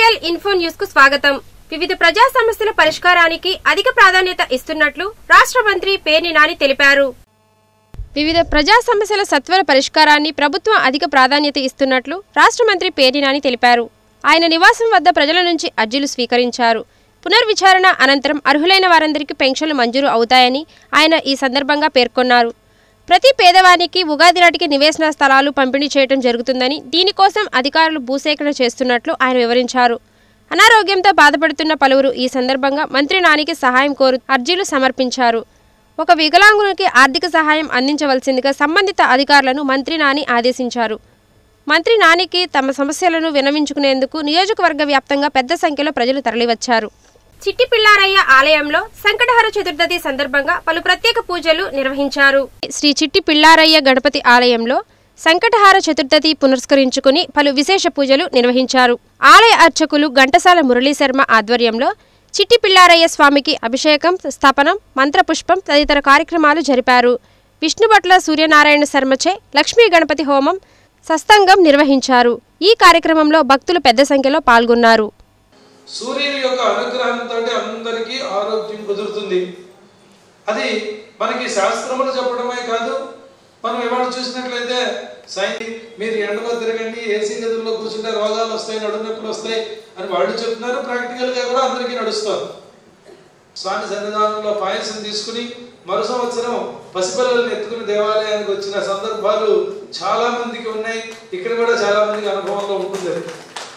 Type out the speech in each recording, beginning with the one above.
TL info news కు స్వాగతం వివిధ ప్రజా సమస్యల పరిష్కారానికి అధిక ప్రాధాన్యత ఇస్తున్నట్లు రాష్ట్ర మంత్రి పేర్ని నాని తెలిపారు వివిధ ప్రజా సమస్యల సత్వర పరిష్కారాన్ని ప్రభుత్వం అధిక ప్రాధాన్యత ఇస్తున్నట్లు రాష్ట్ర మంత్రి పేర్ని నాని తెలిపారు ఆయన నివాసం వద్ద ప్రజల నుంచి అర్జీలు స్వీకరించారు పునర్విచారణ అనంతరం అర్హులైన వారందరికీ పెన్షన్లు మంజూరు అవుతాయని ఆయన ఈ సందర్భంగా పేర్కొన్నారు ప్రతి పేదవానికి ఉగాది నాటికి నివేశన స్థలాలు పంపిణీ చేయడం జరుగుతుందని దీనికోసం అధికారులు భూసేకరణ చేస్తున్నట్లు ఆయన వివరించారు అనారోగ్యంతో బాధపడుతున్న పలువురు ఈ సందర్భంగా మంత్రి నానికి సహాయం కోరు అర్జీలు సమర్పించారు ఒక వికలాంగునికి ఆర్థిక సహాయం అందించవలసిందిగా సంబంధిత అధికారులను మంత్రి నాని ఆదేశించారు మంత్రి నానికి తమ సమస్యలను వినవించుకునేందుకు నియోజకవర్గ వ్యాప్తంగా పెద్ద సంఖ్యలో ప్రజలు తరలివచ్చారు చిట్టి పిల్లారయ్య ఆలయంలో సంకటహర చతుర్థి సందర్భంగా పలు ప్రత్యేక పూజలు నిర్వహించారు శ్రీ చిట్టి పిల్లారయ్య గణపతి ఆలయంలో సంకటహార చతుర్థి పునస్కరించుకుని పలు విశేష పూజలు నిర్వహించారు ఆలయ అర్చకులు ఘంటసాల మురళీ శర్మ ఆధ్వర్యంలో చిట్టి పిల్లారయ్య స్వామికి అభిషేకం స్థాపనం మంత్రపుష్పం తదితర కార్యక్రమాలు జరిపారు విష్ణుభట్ల సూర్యనారాయణ శర్మచే లక్ష్మీ గణపతి హోమం సస్తంగం నిర్వహించారు ఈ కార్యక్రమంలో భక్తులు పెద్ద సంఖ్యలో పాల్గొన్నారు సూర్యుని యొక్క అనుగ్రహంతో అందరికీ ఆరోగ్యం కుదురుతుంది అది మనకి శాస్త్రములు చెప్పడమే కాదు మనం ఇవాళ చూసినట్లయితే సైన్ మీరు ఎండలో తిరగండి ఏసీ గదుల్లో కూర్చుంటే రోగాలు వస్తాయి నడుము నొప్పులు వస్తాయి అని వాళ్ళు చెప్తున్నారు ప్రాక్టికల్గా కూడా అందరికీ నడుస్తారు స్వామి సన్నిధానంలో పాయసం తీసుకుని మరు సంవత్సరం పసిపిల్లల్ని ఎత్తుకుని దేవాలయానికి వచ్చిన సందర్భాలు చాలా మందికి ఉన్నాయి ఇక్కడ కూడా చాలా మందికి అనుభవంలో ఉంటుంది అది.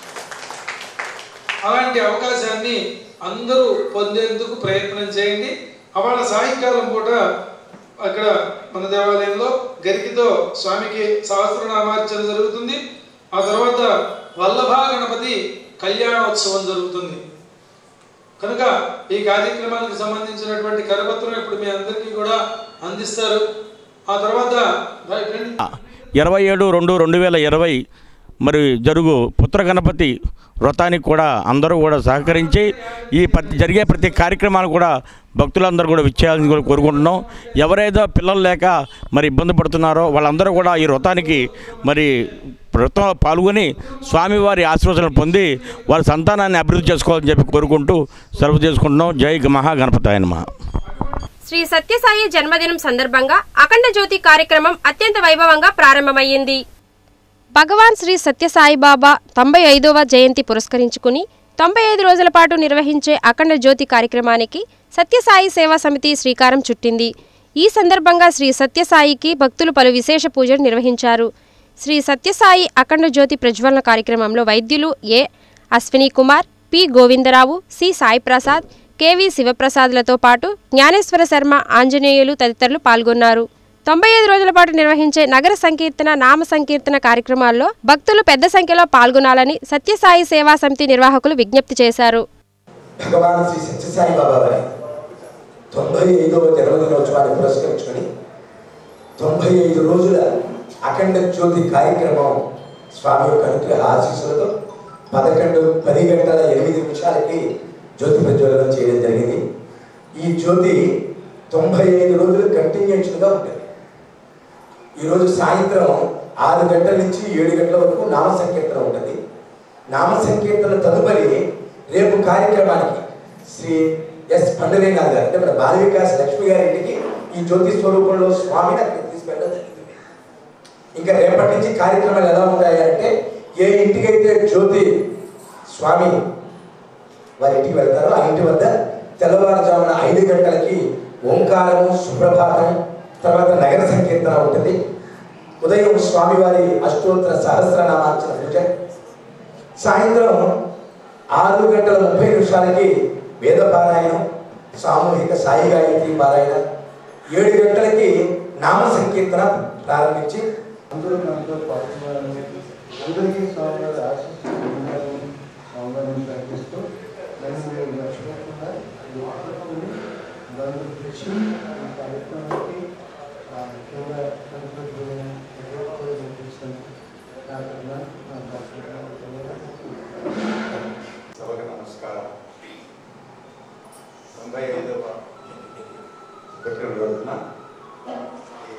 అలాంటి అవకాశాన్ని అందరూ పొందేందుకు ప్రయత్నం చేయండి అవాళ సాయంకాలం పూట అక్కడ మన దేవాలయంలో గరికితో స్వామికి సహస్రనామార్చన జరుగుతుంది ఆ తర్వాత వల్లభా గణపతి కళ్యాణోత్సవం జరుగుతుంది కనుక ఈ కార్యక్రమానికి సంబంధించినటువంటి కరపత్రం ఇప్పుడు మీ అందరికీ కూడా అందిస్తారు ఆ తర్వాత రైట్ రండి. ఇరవై ఏడు రెండు రెండు వేల ఇరవై మరి జరుగు పుత్ర గణపతి వ్రతానికి కూడా అందరూ కూడా సహకరించి ఈ ప్రతి జరిగే ప్రతి కార్యక్రమాలు కూడా భక్తులందరూ కూడా విచ్చేయాలని కూడా కోరుకుంటున్నాం ఎవరైతే పిల్లలు లేక మరి ఇబ్బంది పడుతున్నారో వాళ్ళందరూ కూడా ఈ వ్రతానికి మరి వ్రతంలో పాల్గొని స్వామివారి ఆశీర్వచనలు పొంది వారి సంతానాన్ని అభివృద్ధి చేసుకోవాలని చెప్పి కోరుకుంటూ సెలవు చేసుకుంటున్నాం జై మహాగణపతాయ నమః శ్రీ సత్యసాయి జన్మదినం సందర్భంగా అఖండ జ్యోతి కార్యక్రమం అత్యంత వైభవంగా ప్రారంభమయ్యింది భగవాన్ శ్రీ సత్యసాయి బాబా తొంభై ఐదవ జయంతి పురస్కరించుకుని తొంభై ఐదు రోజుల పాటు నిర్వహించే అఖండ జ్యోతి కార్యక్రమానికి సత్యసాయి సేవా సమితి శ్రీకారం చుట్టింది ఈ సందర్భంగా శ్రీ సత్యసాయికి భక్తులు పలు విశేష పూజలు నిర్వహించారు శ్రీ సత్యసాయి అఖండ జ్యోతి ప్రజ్వలన కార్యక్రమంలో వైద్యులు A Ashwini Kumar P Govindarao C Sai Prasad K V శివప్రసాద్లతో పాటు జ్ఞానేశ్వర శర్మ ఆంజనేయులు తదితరులు పాల్గొన్నారు తొంభై ఐదు రోజుల పాటు నిర్వహించే నగర సంకీర్తన నామ సంకీర్తన కార్యక్రమాల్లో భక్తులు పెద్ద సంఖ్యలో పాల్గొనాలని సత్యసాయి సేవా సమితి నిర్వాహకులు విజ్ఞప్తి చేశారు భగవాన్ శ్రీ సత్యసాయి బాబా వారి తొంభై ఐదవ జన్మదినోత్సవాన్ని పురస్కరించుకొని తొంభై ఐదు రోజుల అఖండ జ్యోతి కార్యక్రమం స్వామి యొక్క అనుగ్రహ ఆశీస్సులతో పదకొండు పది గంటల ఎనిమిది నిమిషాలకి జ్యోతి ప్రజ్వలనం చేయడం జరిగింది ఈ జ్యోతి తొంభై ఐదు రోజులు కంటిన్యూషన్గా ఉంటుంది ఈరోజు సాయంత్రం ఆరు గంటల నుంచి ఏడు గంటల వరకు నామ సంకీర్తన ఉంటుంది నామ సంకీర్తన తదుపరి రేపు కార్యక్రమానికి శ్రీ ఎస్ పండరీనాథ్ గారు అంటే మన బాల వికాస్ లక్ష్మి గారి ఇంటికి ఈ జ్యోతి స్వరూపంలో స్వామిని అక్కడికి తీసుకెళ్ళడం జరుగుతుంది ఇంకా రేపటి నుంచి కార్యక్రమాలు ఎలా ఉంటాయి అంటే ఏ ఇంటికైతే జ్యోతి స్వామి వారి ఇంటికి వెళ్తారో ఆ ఇంటి వద్ద తెల్లవారుజామున ఐదు గంటలకి ఓంకారము సుప్రభాతం తర్వాత నగర సంకీర్తన ఉంటుంది ఉదయం స్వామివారి అష్టోత్తర సహస్రనామార్చన పూజ సాయంత్రం ఆరు గంటల ముప్పై నిమిషాలకి వేద పారాయణం సామూహిక సాయి గాయత్రి పారాయణ ఏడు గంటలకి నామ సంకీర్తన ప్రారంభించి అందరూ దాంట్లో పాల్గొనాలని అందరికీ స్వామివారి ఆశీస్సులు ఉండాలని స్వామివారిని ప్రార్థిస్తూ నన్ను మీరు మర్చిపోకుండా ఇది వాడుకొని దాన్ని తెచ్చి ఈ కార్యక్రమానికి ఆ, ముఖ్యంగా కనుక నా సభకు నమస్కారం తొంభై ఐదవ పుట్టినరోజున ఈ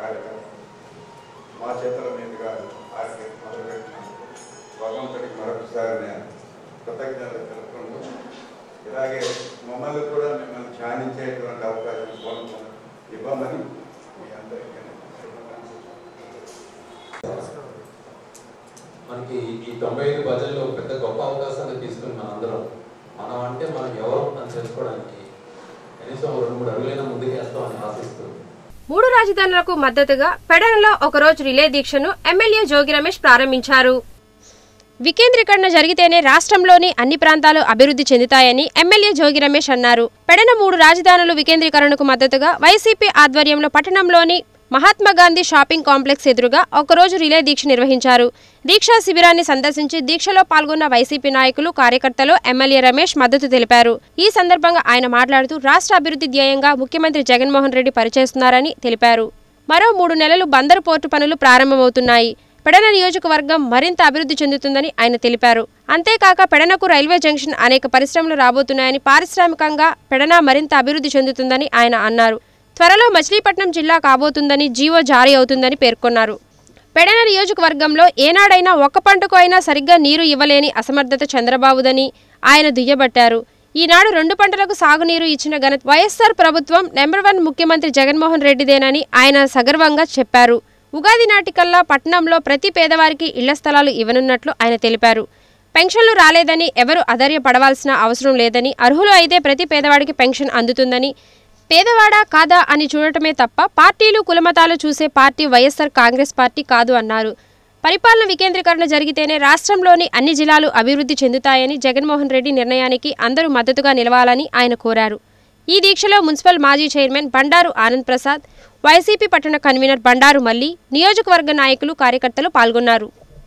కార్యక్రమం మా చేతుల మీదుగా ఆరోగ్యం మొదలుపెట్టిన భగవంతుడికి మరొకసారి అలాగే మమ్మల్ని కూడా మిమ్మల్ని ధ్యానించేటువంటి అవకాశం స్వామి ఇవ్వమని మీ అందరికీ మనకి ఈ తొంభై ఐదు బజల్లో పెద్ద గొప్ప అవకాశాన్ని తీసుకుని మన అందరం మనం అంటే మనం ఎవరు అని తెలుసుకోవడానికి కనీసం రెండు మూడు అడుగులైనా ముందుకు వేస్తామని ఆశిస్తూ మూడు రాజధానులకు మద్దతుగా పెడనలో ఒకరోజు రిలే దీక్షను ఎమ్మెల్యే జోగి రమేష్ ప్రారంభించారు వికేంద్రీకరణ జరిగితేనే రాష్ట్రంలోని అన్ని ప్రాంతాలు అభివృద్ధి చెందుతాయని ఎమ్మెల్యే జోగి రమేష్ అన్నారు పెడన మూడు రాజధానులు వికేంద్రీకరణకు మద్దతుగా వైసీపీ ఆధ్వర్యంలో పట్టణంలోని మహాత్మా గాంధీ షాపింగ్ కాంప్లెక్స్ ఎదురుగా ఒకరోజు రిలే దీక్ష నిర్వహించారు దీక్షా శిబిరాన్ని సందర్శించి దీక్షలో పాల్గొన్న వైసీపీ నాయకులు కార్యకర్తలు ఎమ్మెల్యే రమేష్ మద్దతు తెలిపారు ఈ సందర్భంగా ఆయన మాట్లాడుతూ రాష్ట్ర అభివృద్ధి ధ్యేయంగా ముఖ్యమంత్రి జగన్మోహన్ రెడ్డి పనిచేస్తున్నారని తెలిపారు మరో మూడు నెలలు బందరు పోర్టు పనులు ప్రారంభమవుతున్నాయి పెడన నియోజకవర్గం మరింత అభివృద్ధి చెందుతుందని ఆయన తెలిపారు అంతేకాక పెడనకు రైల్వే జంక్షన్ అనేక పరిశ్రమలు రాబోతున్నాయని పారిశ్రామికంగా పెడన మరింత అభివృద్ధి చెందుతుందని ఆయన అన్నారు త్వరలో మచిలీపట్నం జిల్లా కాబోతుందని జీవో జారీ అవుతుందని పేర్కొన్నారు పెడన నియోజకవర్గంలో ఏనాడైనా ఒక్క పంటకు అయినా సరిగ్గా నీరు ఇవ్వలేని అసమర్థత చంద్రబాబుదని ఆయన దుయ్యబట్టారు ఈనాడు రెండు పంటలకు సాగునీరు ఇచ్చిన ఘనత వైఎస్ఆర్ ప్రభుత్వం నెంబర్ వన్ ముఖ్యమంత్రి జగన్మోహన్ రెడ్డిదేనని ఆయన సగర్వంగా చెప్పారు ఉగాది నాటికల్లా పట్టణంలో ప్రతి పేదవారికి ఇళ్ల స్థలాలు ఇవ్వనున్నట్లు ఆయన తెలిపారు పెన్షన్లు రాలేదని ఎవరు అధైర్యపడవలసిన అవసరం లేదని అర్హులు అయితే ప్రతి పేదవాడికి పెన్షన్ అందుతుందని పేదవాడా కాదా అని చూడటమే తప్ప పార్టీలు కులమతాలు చూసే పార్టీ వైఎస్ఆర్ కాంగ్రెస్ పార్టీ కాదు అన్నారు పరిపాలన వికేంద్రీకరణ జరిగితేనే రాష్ట్రంలోని అన్ని జిల్లాలు అభివృద్ధి చెందుతాయని జగన్మోహన్ రెడ్డి నిర్ణయానికి అందరూ మద్దతుగా నిలవాలని ఆయన కోరారు ఈ దీక్షలో మున్సిపల్ మాజీ చైర్మన్ బండారు ఆనంద్ ప్రసాద్ వైసీపీ పట్టణ కన్వీనర్ బండారు మల్లి నియోజకవర్గ నాయకులు కార్యకర్తలు పాల్గొన్నారు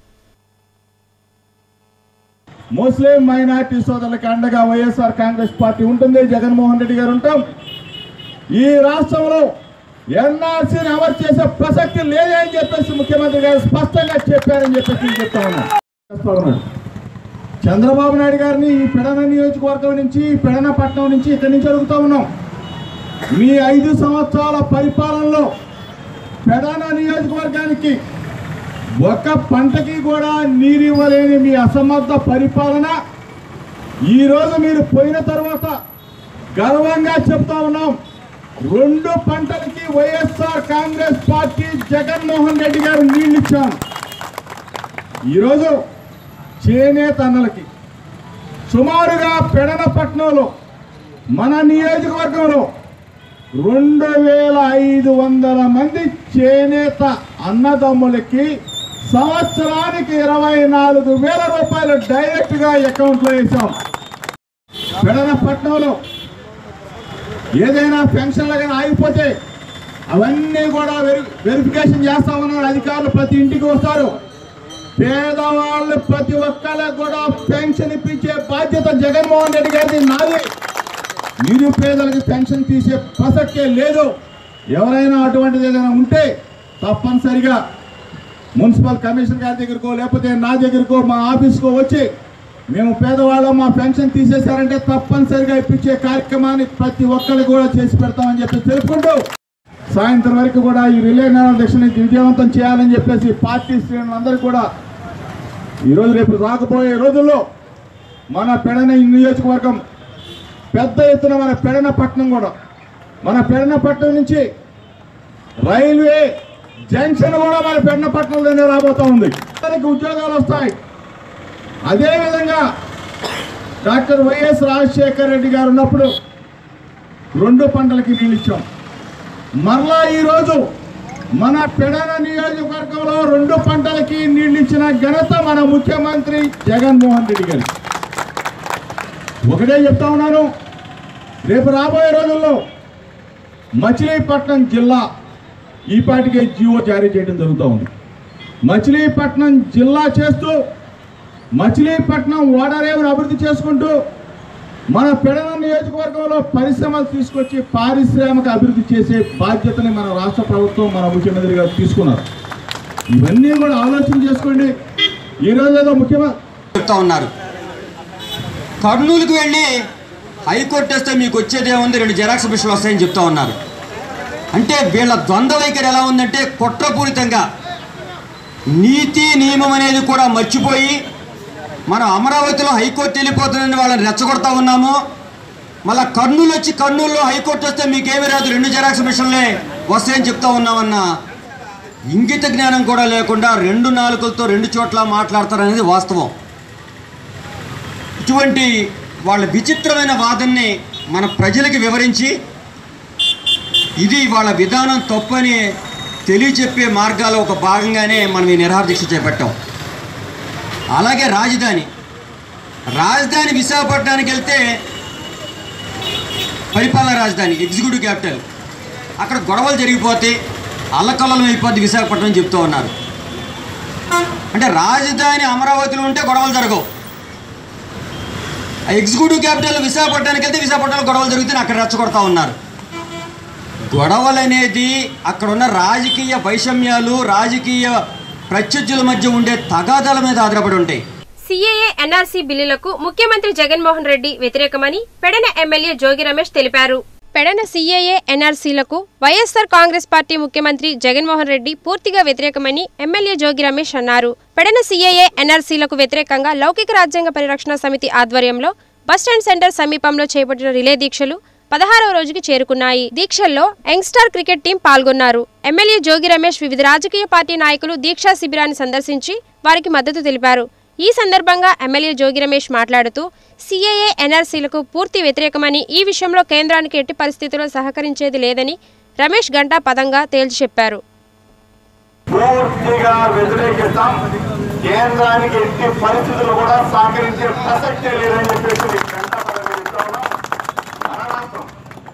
ముస్లిం మైనార్టీ సోదరులకు అండగా వైఎస్ఆర్ కాంగ్రెస్ పార్టీ ఉంటుంది జగన్మోహన్ రెడ్డి గారు ఉంటాం ఈ రాష్ట్రంలో ఎన్ఆర్సీని అమలు చేసే ప్రసక్తి లేదే అని చెప్పేసి ముఖ్యమంత్రి గారు స్పష్టంగా చెప్పారని చెప్పేసి నేను చెప్తా ఉన్నాను చేస్తా ఉన్నాడు చంద్రబాబు నాయుడు గారిని ఈ పెడన నియోజకవర్గం నుంచి ఈ పెడన పట్టణం నుంచి ఇక్కడి నుంచి అడుగుతా ఉన్నాం మీ ఐదు సంవత్సరాల పరిపాలనలో పెడన నియోజకవర్గానికి ఒక్క పంటకి కూడా నీరు ఇవ్వలేని మీ అసమర్థ పరిపాలన ఈరోజు మీరు పోయిన తర్వాత గర్వంగా చెప్తా ఉన్నాం రెండు పంటలకి వైఎస్ఆర్ కాంగ్రెస్ పార్టీ జగన్మోహన్ రెడ్డి గారు నీళ్ళు ఇచ్చాం ఈరోజు చేనేత అన్నలకి సుమారుగా పెడనపట్నంలో మన నియోజకవర్గంలో రెండు వేల ఐదు వందల మంది చేనేత అన్నదమ్ములకి సంవత్సరానికి ఇరవై నాలుగు వేల రూపాయలు డైరెక్ట్ గా అకౌంట్లో వేసాం పెడనపట్నంలో ఏదైనా పెన్షన్లు కానీ ఆగిపోతే అవన్నీ కూడా వెరి వెరిఫికేషన్ చేస్తా ఉన్నారు అధికారులు ప్రతి ఇంటికి వస్తారు పేదవాళ్ళు ప్రతి ఒక్కళ్ళకి కూడా పెన్షన్ ఇప్పించే బాధ్యత జగన్మోహన్ రెడ్డి గారిది నాది నిరుపేదలకు పెన్షన్ తీసే ప్రసక్తే లేదు ఎవరైనా అటువంటిది ఏదైనా ఉంటే తప్పనిసరిగా మున్సిపల్ కమిషనర్ గారి దగ్గరకో లేకపోతే నా దగ్గరకో మా ఆఫీస్కో వచ్చి మేము పేదవాళ్ళం మా పెన్షన్ తీసేశారంటే తప్పనిసరిగా ఇప్పించే కార్యక్రమాన్ని ప్రతి ఒక్కరికి కూడా చేసి పెడతామని చెప్పి తెలుపుకుంటూ సాయంత్రం వరకు కూడా ఈ రిలే దీక్షని విజయవంతం చేయాలని చెప్పేసి పార్టీ శ్రేణులందరూ కూడా ఈరోజు రేపు రాకపోయే రోజుల్లో మన పెడన ఈ నియోజకవర్గం పెద్ద ఎత్తున మన పెడన పట్టణం కూడా మన పెడన పట్టణం నుంచి రైల్వే జంక్షన్ కూడా మన పెడన పట్టణంలోనే రాబోతా ఉంది అందరికి ఉద్యోగాలు వస్తాయి అదేవిధంగా డాక్టర్ వైఎస్ రాజశేఖర్ రెడ్డి గారు ఉన్నప్పుడు రెండు పంటలకి నీళ్ళు ఇచ్చాం మరలా ఈరోజు మన పెడన నియోజకవర్గంలో రెండు పంటలకి నీళ్ళు ఇచ్చిన ఘనత మన ముఖ్యమంత్రి జగన్మోహన్ రెడ్డి గారి ఒకటే చెప్తా ఉన్నాను రేపు రాబోయే రోజుల్లో మచిలీపట్నం జిల్లా ఈ పాటికే జీవో జారీ చేయడం జరుగుతూ ఉంది మచిలీపట్నం జిల్లా చేస్తూ మచిలీపట్నం ఓడరేవును అభివృద్ధి చేసుకుంటూ మన పెడన నియోజకవర్గంలో పరిశ్రమలు తీసుకొచ్చి పారిశ్రామిక అభివృద్ధి చేసే బాధ్యతని మన రాష్ట్ర ప్రభుత్వం మన ముఖ్యమంత్రి గారు తీసుకున్నారు ఇవన్నీ కూడా ఆలోచన చేసుకోండి ఈరోజు ఏదో ముఖ్యమంత్రి చెప్తా ఉన్నారు కర్నూలుకు వెళ్ళి హైకోర్టు వస్తే మీకు వచ్చేది ఏముంది రెండు జెరాక్స్ మిషన్లు వస్తాయని చెప్తా ఉన్నారు అంటే వీళ్ళ ద్వంద్వ వైఖరి ఎలా ఉందంటే కుట్రపూరితంగా నీతి నియమం అనేది కూడా మర్చిపోయి మనం అమరావతిలో హైకోర్టు వెళ్ళిపోతుందని వాళ్ళని రెచ్చగొడతా ఉన్నాము మళ్ళా కర్నూలు వచ్చి కర్నూలులో హైకోర్టు వస్తే మీకేమీ రాదు రెండు జెరాక్స్ మిషన్లే వస్తాయని చెప్తా ఉన్నామన్న ఇంగిత జ్ఞానం కూడా లేకుండా రెండు నాలుకలతో రెండు చోట్ల మాట్లాడతారనేది వాస్తవం ఇటువంటి వాళ్ళ విచిత్రమైన వాదనని మన ప్రజలకి వివరించి ఇది వాళ్ళ విధానం తప్పని తెలియచెప్పే మార్గాల ఒక భాగంగానే మనం ఈ నిరహార దీక్ష చేపట్టాం అలాగే రాజధాని రాజధాని విశాఖపట్నానికి వెళ్తే పరిపాలనా రాజధాని ఎగ్జిక్యూటివ్ క్యాపిటల్ అక్కడ గొడవలు జరిగిపోతే అల్లకల్లం అయిపోద్ది విశాఖపట్నం అని చెప్తూ ఉన్నారు అంటే రాజధాని అమరావతిలో ఉంటే గొడవలు జరగవు ఆ ఎగ్జిక్యూటివ్ క్యాపిటల్ విశాఖపట్నానికి వెళ్తే విశాఖపట్నంలో గొడవలు జరిగితే అక్కడ రెచ్చగొడతా ఉన్నారు గొడవలు అనేది అక్కడ ఉన్న రాజకీయ వైషమ్యాలు రాజకీయ ప్రత్యర్థుల మధ్య ఉండే తగాదాల మీద ఆధారపడి ఉంటాయి సీఏఏ ఎన్ఆర్సీ బిల్లులకు ముఖ్యమంత్రి జగన్మోహన్ రెడ్డి వ్యతిరేకమని పెడన ఎమ్మెల్యే జోగి రమేష్ తెలిపారు పెడన సీఏఏ ఎన్ఆర్సీలకు వైఎస్సార్ కాంగ్రెస్ పార్టీ ముఖ్యమంత్రి జగన్మోహన్ రెడ్డి పూర్తిగా వ్యతిరేకమని ఎమ్మెల్యే జోగి రమేష్ అన్నారు పెడన సీఏఏ ఎన్ఆర్సీలకు వ్యతిరేకంగా లౌకిక రాజ్యాంగ పరిరక్షణ సమితి ఆధ్వర్యంలో బస్టాండ్ సెంటర్ సమీపంలో చేపట్టిన రిలే దీక్షలు పదహారవ రోజుకి చేరుకున్నాయి దీక్షల్లో యంగ్స్టార్ క్రికెట్ టీం పాల్గొన్నారు ఎమ్మెల్యే జోగి రమేష్ వివిధ రాజకీయ పార్టీ నాయకులు దీక్షా శిబిరాన్ని సందర్శించి వారికి మద్దతు తెలిపారు ఈ సందర్భంగా ఎమ్మెల్యే జోగి రమేష్ మాట్లాడుతూ సీఏఏ ఎన్ఆర్సీలకు పూర్తి వ్యతిరేకమని ఈ విషయంలో కేంద్రానికి ఎట్టి పరిస్థితుల్లో సహకరించేది లేదని రమేష్ గంటా పదంగా తేల్చి చెప్పారు పూర్తిగా వ్యతిరేకిస్తాం కేంద్రానికి ఎట్టి పరిస్థితులు కూడా సహకరించే ప్రసక్తే లేదని చెప్పేసి మీకు వెంటనే చెప్తా ఉన్నాం. మన రాష్ట్రం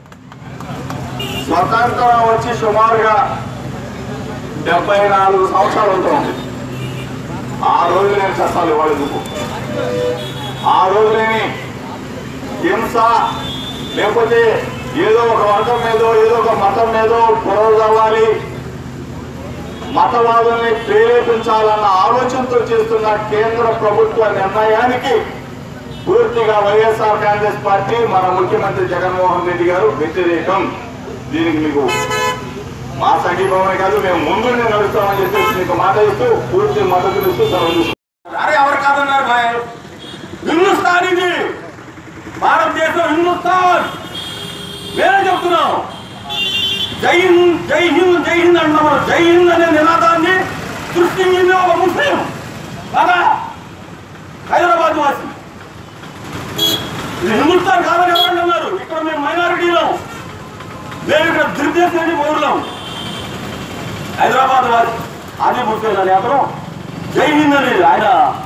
స్వతంత్రం వచ్చి సుమారుగా డెబ్బై నాలుగు సంవత్సరాలు అవుతుంది ఆ రోజు నేను చట్టాలు ఇవ్వాలి ఎందుకు ఆ రోజు లేని హింస లేకపోతే ఏదో ఒక వర్గం మీదో ఏదో ఒక మతం మీదో గొడవ కావాలి మతవాదుల్ని ప్రేరేపించాలన్న ఆలోచనతో చేస్తున్న కేంద్ర ప్రభుత్వ నిర్ణయానికి పూర్తిగా వైఎస్ఆర్ కాంగ్రెస్ పార్టీ మన ముఖ్యమంత్రి జగన్మోహన్ రెడ్డి గారు వ్యతిరేకం దీనికి మీకు మా సంఘీభావమే కాదు మేము ముందు నడుస్తామని చెప్పేసి మీకు మాట ఇస్తూ పూర్తి మద్దతు ఇస్తూ సెలవు అరే ఎవరు కాదన్నారు భాయ్ హిందుస్థాన్ ఇది భారతదేశం హిందుస్థాన్ వేరే చెప్తున్నాం జై హింద్ జై హింద్ జై హింద్ అంటున్నాం జై హింద్ అనే నినాదాన్ని సృష్టించింది ఒక ముస్లిం కదా హైదరాబాద్ వాసి ఇది హిందుస్థాన్ కాదని ఎవరు అన్నారు ఇక్కడ మేము మైనారిటీలో మేము ఇక్కడ దుర్దేశం పౌరులం హైదరాబాద్ వాసి ఆది ముస్లిం అనే అతను జై హింద్ అనేది ఆయన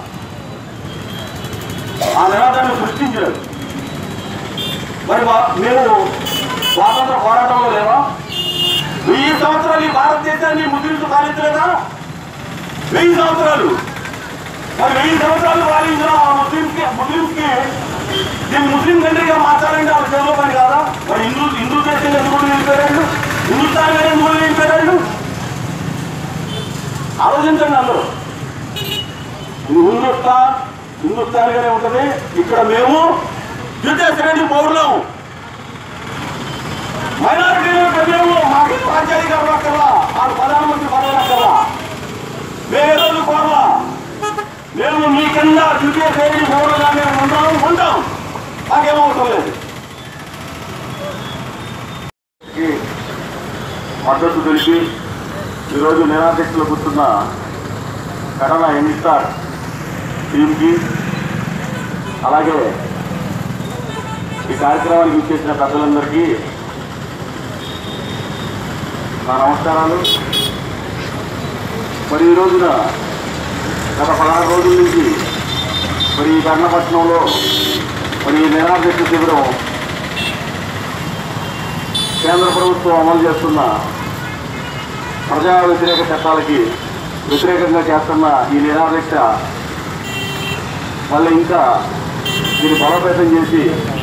ఆ నినాదాన్ని సృష్టించారు మరి మా- మేము స్వాతంత్ర పోరాటంలో లేవా వెయ్యి సంవత్సరాలు ఈ భారతదేశాన్ని ముస్లింలు పాలించలేదా వెయ్యి సంవత్సరాలు మరి వెయ్యి సంవత్సరాలు పాలించిన ఆ ముస్లింస్కి ముస్లింస్కి దీన్ని ముస్లిం కంట్రీగా మార్చాలంటే వాళ్ళ చేతిలో పని కాదా మరి హిందూ హిందూ దేశం ఎందుకు నిలిపారు హిందుస్థాన్ గారు ఎందుకు నిలిపారు ఆలోచించండి అందరూ ఇది హిందుస్థాన్ హిందుస్థాన్ గానే ఉంటది ఇక్కడ మేము ద్వితీయ శ్రేణి పౌరులం మైనారిటీలు మేము మాకు రాజ్యాధికారం అక్కర్లా మాకు ప్రధానమంత్రి పదవి అక్కర్లా మేము ఏదో కోరలా మేము మీ కింద ద్వితీయ శ్రేణి పౌరులుగా మేము ఉంటాం ఉంటాం మాకేం అవసరం లేదు మద్దతు తెలిపి ఈరోజు నిరాధ్యక్షులు కూర్చున్న కడన ఎన్నిస్టార్ టీంకి అలాగే ఈ కార్యక్రమానికి ఇచ్చేసిన పెద్దలందరికీ నా నమస్కారాలు మరి ఈ రోజున గత పదహారు రోజుల నుంచి మరి ఈ కర్ణపట్నంలో మరి ఈ నిరాధ్యక్ష శిబిరం కేంద్ర ప్రభుత్వం అమలు చేస్తున్న ప్రజా వ్యతిరేక చట్టాలకి వ్యతిరేకంగా చేస్తున్న ఈ నిరాధ్యక్ష మళ్ళీ ఇంకా దీన్ని బలోపేతం చేసి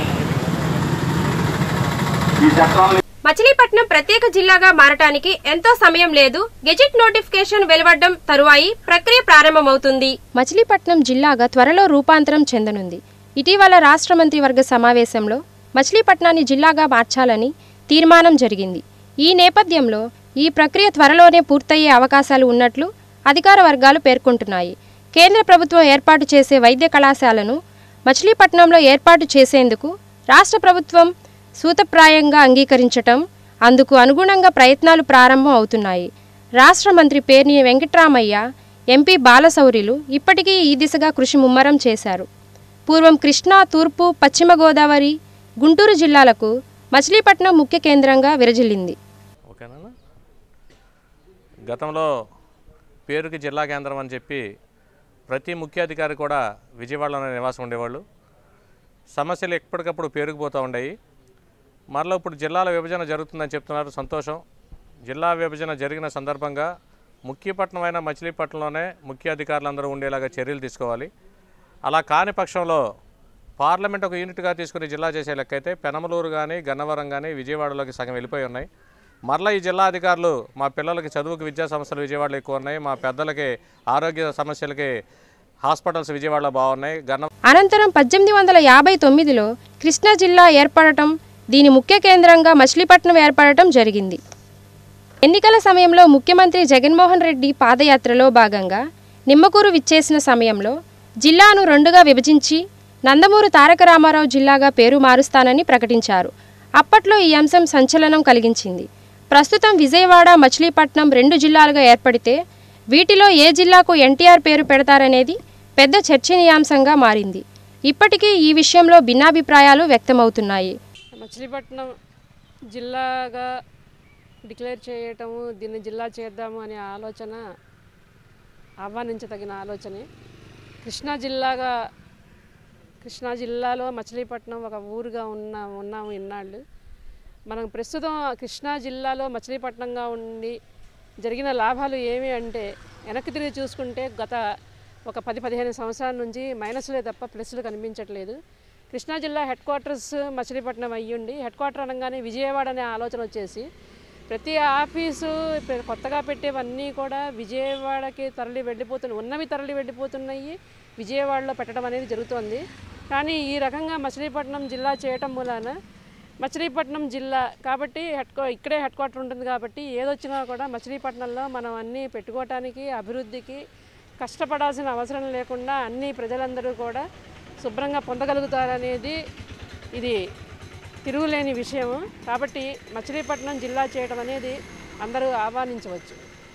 ఈ చట్టాలని మచిలీపట్నం ప్రత్యేక జిల్లాగా మారటానికి ఎంతో సమయం లేదు గెజిట్ నోటిఫికేషన్ వెలువడ్డం తరువాయి ప్రక్రియ ప్రారంభమవుతుంది మచిలీపట్నం జిల్లాగా త్వరలో రూపాంతరం చెందనుంది ఇటీవల రాష్ట్ర మంత్రివర్గ సమావేశంలో మచిలీపట్నాన్ని జిల్లాగా మార్చాలని తీర్మానం జరిగింది ఈ నేపథ్యంలో ఈ ప్రక్రియ త్వరలోనే పూర్తయ్యే అవకాశాలు ఉన్నట్లు అధికార వర్గాలు పేర్కొంటున్నాయి కేంద్ర ప్రభుత్వం ఏర్పాటు చేసే వైద్య కళాశాలను మచిలీపట్నంలో ఏర్పాటు చేసేందుకు రాష్ట్ర ప్రభుత్వం సూతప్రాయంగా అంగీకరించటం అందుకు అనుగుణంగా ప్రయత్నాలు ప్రారంభం అవుతున్నాయి రాష్ట్ర మంత్రి పేర్ని వెంకట్రామయ్య ఎంపీ బాలశౌరిలు ఇప్పటికీ ఈ దిశగా కృషి ముమ్మరం చేశారు పూర్వం కృష్ణా తూర్పు పశ్చిమ గోదావరి గుంటూరు జిల్లాలకు మచిలీపట్నం ముఖ్య కేంద్రంగా విరజిల్లింది ఓకేనా గతంలో పేరుకి జిల్లా కేంద్రం అని చెప్పి ప్రతి ముఖ్య అధికారి కూడా విజయవాడలోనే నివాసం ఉండేవాళ్ళు సమస్యలు ఎప్పటికప్పుడు పేరుకుపోతూ ఉండేవి మరలా ఇప్పుడు జిల్లాల విభజన జరుగుతుందని చెప్తున్నారు సంతోషం జిల్లా విభజన జరిగిన సందర్భంగా ముఖ్యపట్నమైన మచిలీపట్నంలోనే ముఖ్య అధికారులందరూ ఉండేలాగా చర్యలు తీసుకోవాలి అలా కాని పక్షంలో పార్లమెంట్ ఒక యూనిట్గా తీసుకుని జిల్లా చేసే లెక్క అయితే పెనమలూరు కానీ గన్నవరం కానీ విజయవాడలోకి సగం వెళ్ళిపోయి ఉన్నాయి మరలా ఈ జిల్లా అధికారులు మా పిల్లలకి చదువుకి విద్యా సమస్యలు విజయవాడలో ఎక్కువ ఉన్నాయి మా పెద్దలకి ఆరోగ్య సమస్యలకి హాస్పిటల్స్ విజయవాడలో బాగున్నాయి గన్న అనంతరం పద్దెనిమిది వందల యాభై తొమ్మిదిలో కృష్ణా జిల్లా ఏర్పడటం దీని ముఖ్య కేంద్రంగా మచిలీపట్నం ఏర్పడటం జరిగింది ఎన్నికల సమయంలో ముఖ్యమంత్రి జగన్మోహన్ రెడ్డి పాదయాత్రలో భాగంగా నిమ్మకూరు విచ్చేసిన సమయంలో జిల్లాను రెండుగా విభజించి నందమూరు తారక రామారావు జిల్లాగా పేరు మారుస్తానని ప్రకటించారు అప్పట్లో ఈ అంశం సంచలనం కలిగించింది ప్రస్తుతం విజయవాడ మచిలీపట్నం రెండు జిల్లాలుగా ఏర్పడితే వీటిలో ఏ జిల్లాకు ఎన్టీఆర్ పేరు పెడతారనేది పెద్ద చర్చనీయాంశంగా మారింది ఇప్పటికీ ఈ విషయంలో భిన్నాభిప్రాయాలు వ్యక్తమవుతున్నాయి మచిలీపట్నం జిల్లాగా డిక్లేర్ చేయటము దీన్ని జిల్లా చేద్దాము అనే ఆలోచన ఆహ్వానించదగిన ఆలోచనే కృష్ణా జిల్లాగా కృష్ణా జిల్లాలో మచిలీపట్నం ఒక ఊరుగా ఉన్న ఉన్నాము ఇన్నాళ్ళు మనం ప్రస్తుతం కృష్ణా జిల్లాలో మచిలీపట్నంగా ఉండి జరిగిన లాభాలు ఏమి అంటే వెనక్కి తిరిగి చూసుకుంటే గత ఒక పది పదిహేను సంవత్సరాల నుంచి మైనస్లే తప్ప ప్లస్లు కనిపించట్లేదు కృష్ణా జిల్లా హెడ్ క్వార్టర్స్ మచిలీపట్నం అయ్యుండి హెడ్ క్వార్టర్ అనగానే విజయవాడ అనే ఆలోచన వచ్చేసి ప్రతి ఆఫీసు ఇప్పుడు కొత్తగా పెట్టేవన్నీ కూడా విజయవాడకి తరలి వెళ్ళిపోతున్నాయి ఉన్నవి తరలి వెళ్ళిపోతున్నాయి విజయవాడలో పెట్టడం అనేది జరుగుతోంది కానీ ఈ రకంగా మచిలీపట్నం జిల్లా చేయటం మూలాన మచిలీపట్నం జిల్లా కాబట్టి హెడ్ క్వా ఇక్కడే హెడ్ క్వార్టర్ ఉంటుంది కాబట్టి ఏదొచ్చినా కూడా మచిలీపట్నంలో మనం అన్నీ పెట్టుకోవటానికి అభివృద్ధికి కష్టపడాల్సిన అవసరం లేకుండా అన్ని ప్రజలందరూ కూడా శుభ్రంగా పొందగలుగుతారనేది ఇది తిరుగులేని విషయము కాబట్టి మచిలీపట్నం జిల్లా చేయడం అనేది అందరూ ఆహ్వానించవచ్చు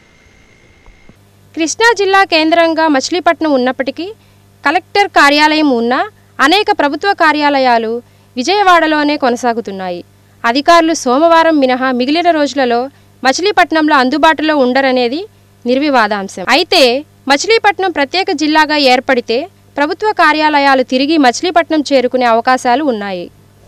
కృష్ణా జిల్లా కేంద్రంగా మచిలీపట్నం ఉన్నప్పటికీ కలెక్టర్ కార్యాలయం ఉన్న అనేక ప్రభుత్వ కార్యాలయాలు విజయవాడలోనే కొనసాగుతున్నాయి అధికారులు సోమవారం మినహా మిగిలిన రోజులలో మచిలీపట్నంలో అందుబాటులో ఉండరనేది నిర్వివాదాంశం అయితే మచిలీపట్నం ప్రత్యేక జిల్లాగా ఏర్పడితే ప్రభుత్వ కార్యాలయాలు తిరిగి మచిలీపట్నం చేరుకునే అవకాశాలు ఉన్నాయి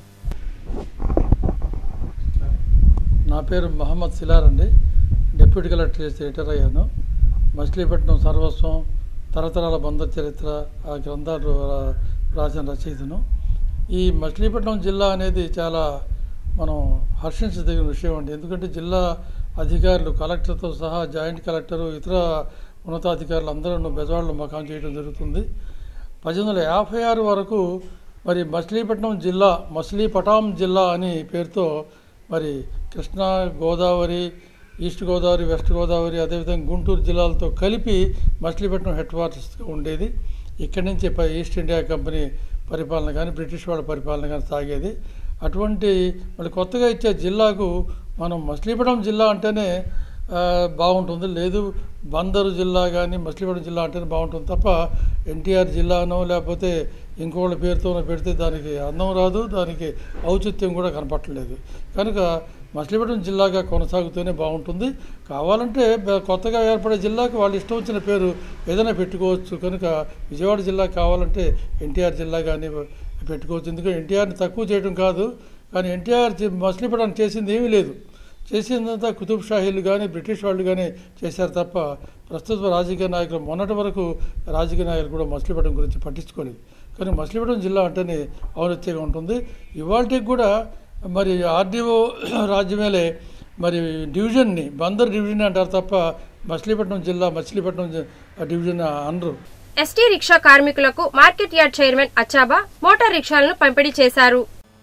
నా పేరు మహమ్మద్ సిలార్ అండి డిప్యూటీ కలెక్టర్ చేసి రిటైర్ అయ్యాను మచిలీపట్నం సర్వస్వం తరతరాల బంధ చరిత్ర ఆ గ్రంథాలు రా- రాసిన రచయితను ఈ మచిలీపట్నం జిల్లా అనేది చాలా మనం హర్షించదగిన విషయం అండి ఎందుకంటే జిల్లా అధికారులు కలెక్టర్తో సహా జాయింట్ కలెక్టరు ఇతర ఉన్నతాధికారులు అందరూ బెజవాడలో మకాం చేయడం జరుగుతుంది పద్దెనిమిది వందల యాభై ఆరు వరకు మరి మచిలీపట్నం జిల్లా మచిలీపటాం జిల్లా అని పేరుతో మరి కృష్ణా గోదావరి ఈస్ట్ గోదావరి వెస్ట్ గోదావరి అదేవిధంగా గుంటూరు జిల్లాలతో కలిపి మచిలీపట్నం హెడ్ క్వార్టర్స్గా ఉండేది ఇక్కడి నుంచి ప- ఈస్ట్ ఇండియా కంపెనీ పరిపాలన కానీ బ్రిటిష్ వాళ్ళ పరిపాలన కానీ సాగేది అటువంటి మళ్ళీ కొత్తగా ఇచ్చే జిల్లాకు మనం మచిలీపట్నం జిల్లా అంటేనే ఆ, బాగుంటుంది లేదు బందరు జిల్లా కానీ మచిలీపట్నం జిల్లా అంటేనే బాగుంటుంది తప్ప ఎన్టీఆర్ జిల్లానో లేకపోతే ఇంకోళ్ళ పేరుతోనో పెడితే దానికి అందం రాదు దానికి ఔచిత్యం కూడా కనపట్టలేదు కనుక మచిలీపట్నం జిల్లాగా కొనసాగుతూనే బాగుంటుంది కావాలంటే బ- కొత్తగా ఏర్పడే జిల్లాకు వాళ్ళు ఇష్టం వచ్చిన పేరు ఏదైనా పెట్టుకోవచ్చు కనుక విజయవాడ జిల్లా కావాలంటే ఎన్టీఆర్ జిల్లా కానీ పెట్టుకోవచ్చు ఎందుకంటే ఎన్టీఆర్ని తక్కువ చేయడం కాదు కానీ ఎన్టీఆర్ జి- మచిలీపట్నం చేసింది ఏమీ లేదు చేసిందంతా కుతుబ్ షాహీలు కానీ బ్రిటిష్ వాళ్ళు కానీ చేశారు తప్ప ప్రస్తుత రాజకీయ నాయకులు మొన్నటి వరకు రాజకీయ నాయకులు కూడా మచిలీపట్నం గురించి పట్టించుకోలేదు కానీ మచిలీపట్నం జిల్లా అంటేనే ఔన్నత్యంగా ఉంటుంది ఇవాళకి కూడా మరి ఆర్డీఓ రాజ్యమేలే మరి డివిజన్ని బందర్ డివిజన్ అంటారు తప్ప మచిలీపట్నం జిల్లా మచిలీపట్నం జి- డివిజన్ అనరు ఎస్టీ రిక్షా కార్మికులకు మార్కెట్ యార్డ్ చైర్మన్ అచ్చాబా మోటార్ రిక్షాలను పంపిణీ చేశారు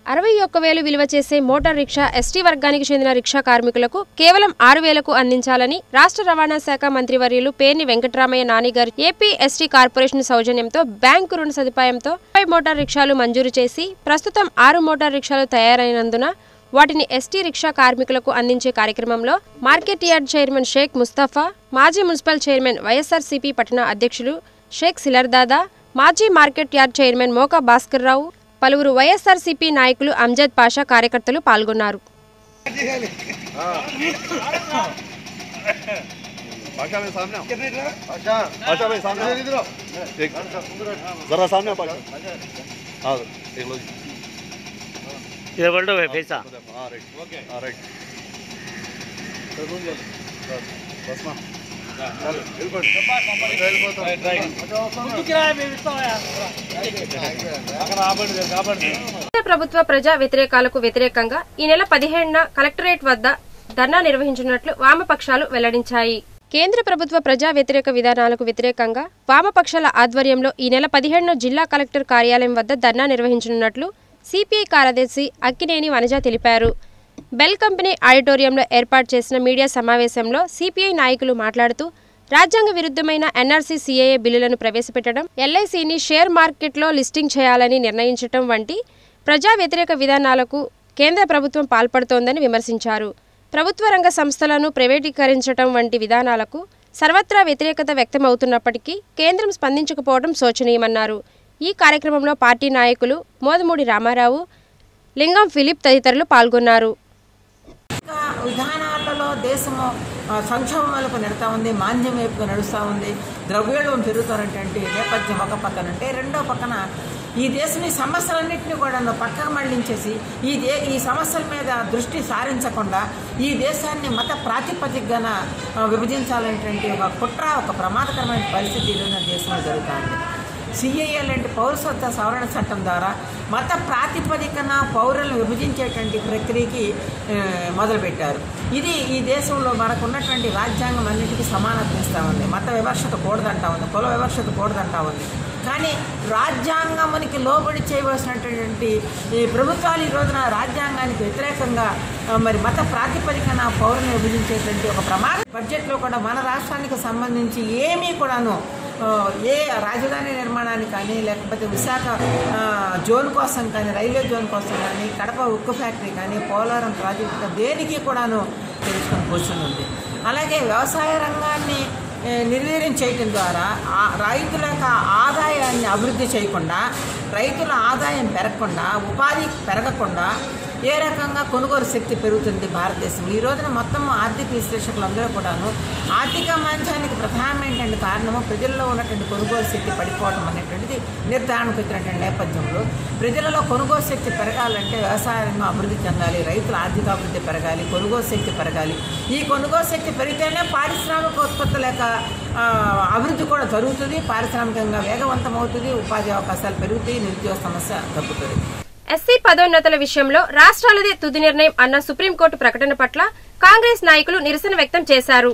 అరవై ఒక్క వేలు విలువ చేసే మోటార్ రిక్షా ఎస్టీ వర్గానికి చెందిన రిక్షా కార్మికులకు కేవలం ఆరు వేలకు అందించాలని రాష్ట్ర రవాణా శాఖ మంత్రివర్యులు పేర్ని వెంకటరామయ్య నానిగారు ఏపీ ఎస్టీ కార్పొరేషన్ సౌజన్యంతో బ్యాంకు రుణ సదుపాయంతో ముప్పై మోటార్ రిక్షాలు మంజూరు చేసి ప్రస్తుతం ఆరు మోటార్ రిక్షాలు తయారైనందున వాటిని ఎస్టీ రిక్షా కార్మికులకు అందించే కార్యక్రమంలో market yard chairman Shaik Mustafa మాజీ మున్సిపల్ చైర్మన్ వైఎస్ఆర్సీపీ పట్టణ అధ్యక్షులు షేక్ సిలర్దాదా మాజీ market yard chairman Moka Bhaskar Rao పలువురు వైఎస్ఆర్సీపీ నాయకులు అంజద్ పాషా కార్యకర్తలు పాల్గొన్నారు भाषा में सामने आओ भाषा भाषा में सामने आओ इधर एक जरा सामने आओ भाषा हाँ एक लो ये बोल दो पैसा हाँ राइट ओके हाँ राइट बस मां चल बिल्कुल కేంద్ర ప్రభుత్వ ప్రజా వ్యతిరేకాలకు వ్యతిరేకంగా ఈ నెల పదిహేడున కలెక్టరేట్ వద్ద ధర్నా నిర్వహించినట్లు వామపక్షాలు వెల్లడించాయి కేంద్ర ప్రభుత్వ ప్రజా వ్యతిరేక విధానాలకు వ్యతిరేకంగా వామపక్షాల ఆధ్వర్యంలో ఈ నెల పదిహేడున జిల్లా కలెక్టర్ కార్యాలయం వద్ద ధర్నా నిర్వహించనున్నట్లు సిపిఐ కార్యదర్శి అక్కినేని వనజ తెలిపారు బెల్ కంపెనీ ఆడిటోరియంలో ఏర్పాటు చేసిన మీడియా సమావేశంలో సిపిఐ నాయకులు మాట్లాడుతూ రాజ్యాంగ విరుద్ధమైన ఎన్ఆర్సీ సిఏఏ బిల్లులను ప్రవేశపెట్టడం ఎల్ఐసిని షేర్ మార్కెట్లో లిస్టింగ్ చేయాలని నిర్ణయించడం వంటి ప్రజా వ్యతిరేక విధానాలకు కేంద్ర ప్రభుత్వం పాల్పడుతోందని విమర్శించారు ప్రభుత్వ రంగ సంస్థలను ప్రైవేటీకరించడం వంటి విధానాలకు సర్వత్రా వ్యతిరేకత వ్యక్తమవుతున్నప్పటికీ కేంద్రం స్పందించకపోవడం శోచనీయమన్నారు ఈ కార్యక్రమంలో పార్టీ నాయకులు మోదమూడి రామారావు లింగం ఫిలిప్ తదితరులు పాల్గొన్నారు విధానాలలో దేశము ఆ, సంక్షోభం వైపు నెడతా ఉంది మాంద్యం వైపు నడుస్తూ ఉంది ద్రవ్యోళం పెరుగుతున్నటువంటి నేపథ్యం ఒక పక్కన అంటే రెండో పక్కన ఈ దేశం ఈ సమస్యలన్నింటినీ కూడా పక్కకు మళ్లించేసి ఈ దే ఈ సమస్యల మీద దృష్టి సారించకుండా ఈ దేశాన్ని మత ప్రాతిపదికన ఆ, విభజించాలనేటువంటి ఒక కుట్ర ఒక ప్రమాదకరమైన పరిస్థితి ఈరోజు దేశంలో జరుగుతుంది సిఏఏ లాంటి పౌరసత్వ సవరణ చట్టం ద్వారా మత ప్రాతిపదికన పౌరులను విభజించేటువంటి ప్రక్రియకి ఆ, మొదలుపెట్టారు ఇది ఈ దేశంలో మనకు ఉన్నటువంటి రాజ్యాంగం అన్నిటికీ సమానత్వం ఇస్తూ ఉంది మత వివక్షత కూడదంటా ఉంది కుల వివక్షత కూడదంటా ఉంది కానీ రాజ్యాంగమునికి లోబడి చేయవలసినటువంటి ఈ ప్రభుత్వాలు ఈ రోజున రాజ్యాంగానికి వ్యతిరేకంగా ఆ, మరి మత ప్రాతిపదికన పౌరులను విభజించేటువంటి ఒక ప్రమాద బడ్జెట్లో కూడా మన రాష్ట్రానికి సంబంధించి ఏమీ కూడాను ఆ, ఏ రాజధాని నిర్మాణానికి కానీ లేకపోతే విశాఖ ఆ, జోన్ కోసం కానీ రైల్వే జోన్ కోసం కానీ కడప ఉక్కు ఫ్యాక్టరీ కానీ పోలవరం ప్రాజెక్టు కానీ దేనికి కూడాను తెలుసుకొని కూర్చొని ఉంది అలాగే వ్యవసాయ రంగాన్ని ఏ, నిర్వీర్యం చేయటం ద్వారా ఆ రైతుల యొక్క ఆదాయాన్ని అభివృద్ధి చేయకుండా రైతుల ఆదాయం పెరగకుండా ఉపాధి పెరగకుండా ఏ రకంగా కొనుగోలు శక్తి పెరుగుతుంది భారతదేశంలో ఈ రోజున మొత్తం ఆర్థిక విశ్లేషకులందరూ కూడాను ఆర్థిక మంచానికి ప్రధానమైనటువంటి కారణము ప్రజల్లో ఉన్నటువంటి కొనుగోలు శక్తి పడిపోవడం అనేటువంటిది నిర్ధారణకు వచ్చినటువంటి నేపథ్యంలో ప్రజలలో కొనుగోలు శక్తి పెరగాలంటే వ్యవసాయ రంగం అభివృద్ధి చెందాలి రైతుల ఆర్థిక అభివృద్ధి పెరగాలి కొనుగోలు శక్తి పెరగాలి ఈ కొనుగోలు శక్తి పెరిగితేనే పారిశ్రామిక ఉత్పత్తుల యొక్క ఆ, అభివృద్ధి కూడా జరుగుతుంది పారిశ్రామికంగా వేగవంతం అవుతుంది ఉపాధి అవకాశాలు పెరుగుతాయి నిరుద్యోగ సమస్య తగ్గుతుంది ఎస్సీ పదోన్నతుల విషయంలో రాష్ట్రాలదే తుది నిర్ణయం అన్న సుప్రీంకోర్టు ప్రకటన పట్ల కాంగ్రెస్ నాయకులు నిరసన వ్యక్తం చేశారు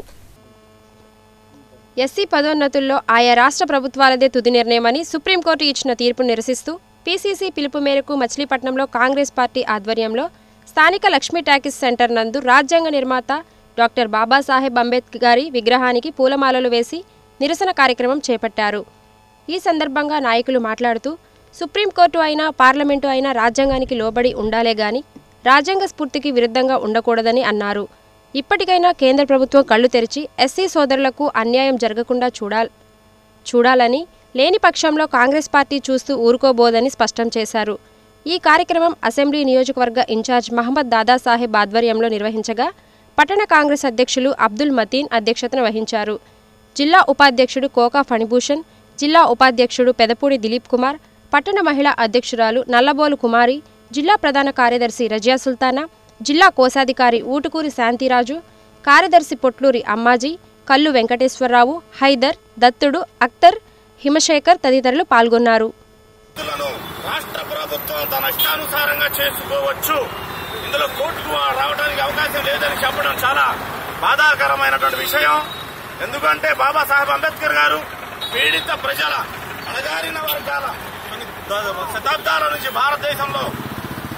ఎస్సీ పదోన్నతుల్లో ఆయా రాష్ట్ర ప్రభుత్వాలదే తుది నిర్ణయమని సుప్రీంకోర్టు ఇచ్చిన తీర్పును నిరసిస్తూ పీసీసీ పిలుపు మేరకు మచిలీపట్నంలో కాంగ్రెస్ పార్టీ ఆధ్వర్యంలో స్థానిక లక్ష్మీ టాకీస్ సెంటర్ నందు రాజ్యాంగ నిర్మాత డాక్టర్ బాబాసాహెబ్ అంబేద్కర్ గారి విగ్రహానికి పూలమాలలు వేసి నిరసన కార్యక్రమం చేపట్టారు ఈ సందర్భంగా నాయకులు మాట్లాడుతూ సుప్రీంకోర్టు అయినా పార్లమెంటు అయినా రాజ్యాంగానికి లోబడి ఉండాలే గాని రాజ్యాంగ స్ఫూర్తికి విరుద్ధంగా ఉండకూడదని అన్నారు ఇప్పటికైనా కేంద్ర ప్రభుత్వం కళ్ళు తెరిచి ఎస్సీ సోదరులకు అన్యాయం జరగకుండా చూడాల్ చూడాలని లేని పక్షంలో కాంగ్రెస్ పార్టీ చూస్తూ ఊరుకోబోదని స్పష్టం చేశారు ఈ కార్యక్రమం అసెంబ్లీ నియోజకవర్గ ఇన్ఛార్జ్ మహమ్మద్ దాదాసాహెబ్ ఆధ్వర్యంలో నిర్వహించగా పట్టణ కాంగ్రెస్ అధ్యక్షులు అబ్దుల్ మతీన్ అధ్యక్షతన వహించారు జిల్లా ఉపాధ్యక్షుడు కోకా ఫణిభూషణ్ జిల్లా ఉపాధ్యక్షుడు పెదపూడి దిలీప్ కుమార్ పట్టణ మహిళా అధ్యక్షురాలు నల్లబోలు కుమారి జిల్లా ప్రధాన కార్యదర్శి రజియా సుల్తానా జిల్లా కోశాధికారి ఊటుకూరి శాంతిరాజు కార్యదర్శి పొట్లూరి అమ్మాజీ కల్లు వెంకటేశ్వరరావు హైదర్ దత్తుడు అఖ్తర్ హిమశేఖర్ తదితరులు పాల్గొన్నారు రాష్ట్ర ప్రభుత్వం తన ఇష్టానుసారంగా చేసుకోవచ్చు ఇందులో కోర్టుకు రావడానికి అవకాశం లేదని చెప్పడం చాలా బాధాకరమైనటువంటి విషయం ఎందుకంటే బాబాసాహెబ్ అంబేద్కర్ గారు పీడిత ప్రజల అణగారిన వర్గాల కొన్ని ద- శతాబ్దాల నుంచి భారతదేశంలో